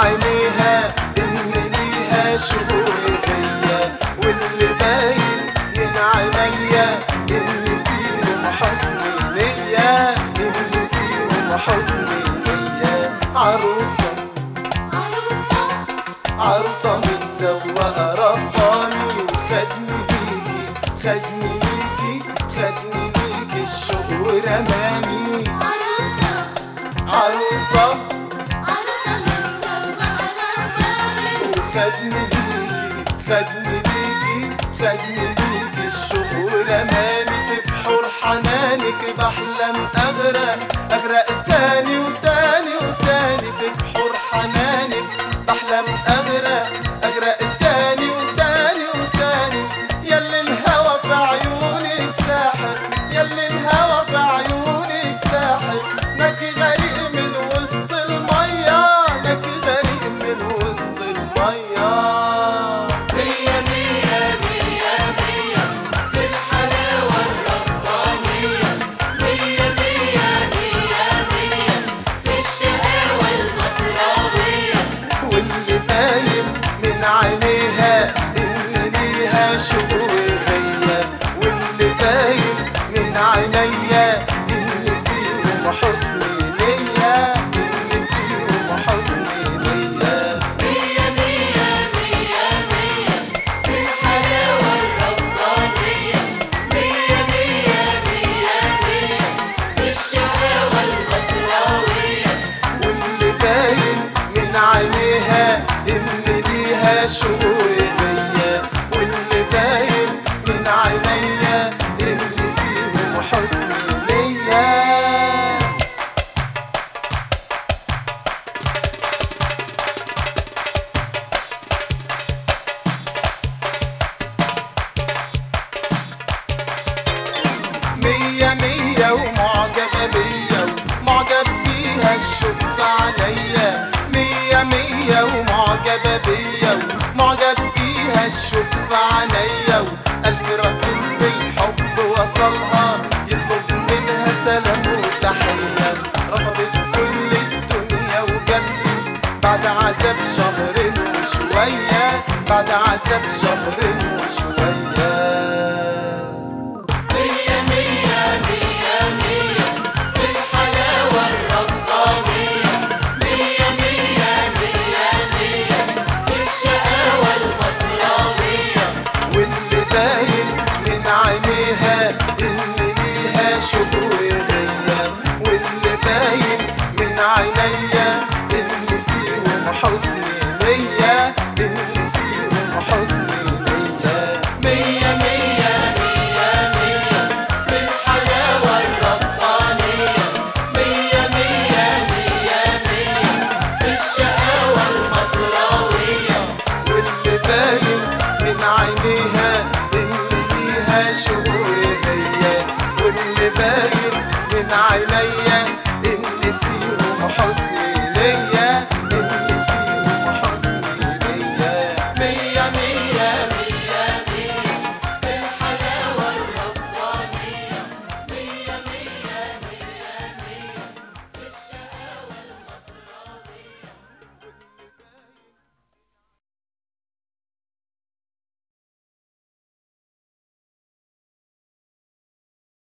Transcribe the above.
عينيها إن ليها شوق فيا واللي باين من عينيا إن فيهم حسن نية إن فيهم حسن نية عروسة عروسة عروسة متزوقة رباني وخدني ليكي خدني ليكي خدني ليكي الشوق ورماني عروسة عروسة عروسة متزوقة رباني وخدني ليكي خدني ليكي خدني ليكي الشوق ورماني في بحور حنانك بحلم اغرق اغرق تاني وتاني وتاني في بحور حنانك بحلم اغرق اغرق تاني وتاني وتاني يلي الهوى في عيونك ساحر يلي الهوى في عيونك ساحر نكي غريق من وسط المية نكي غريق من وسط المية مية مية مية مية في الحلاوة الربانية مية مية مية مية في الشقاوة المصراوية واللي باين من عينيها ان ليها شوق غيا واللي باين من عينيا ان فيهم حسن نية ان فيهم حسن نية مية مية مية مية في الحلاوة الربانية مية مية مية مية في الشقاوة المصراوية واللي باين من عينيها ان ليها شوق غيا واللي باين من عينيا ان فيهم حسن نية مية مية ومعجبة بيا ومعجب بيها الشوف عليا مية مية ومعجبة بيا ومعجب بيها الشوف عليا وألف رسول بالحب وصلها يطلب منها سلام وتحية رفضت كل الدنيا وجت بعد عذاب شهر وشوية بعد عذاب شهر وشوية مية مية مية مية في الحلاوة الربانية مية مية مية مية في الشقاوة المصراوية واللي باين من عينيها ان ليها شوق غيا واللي باين من عينيا ان فيهم حسن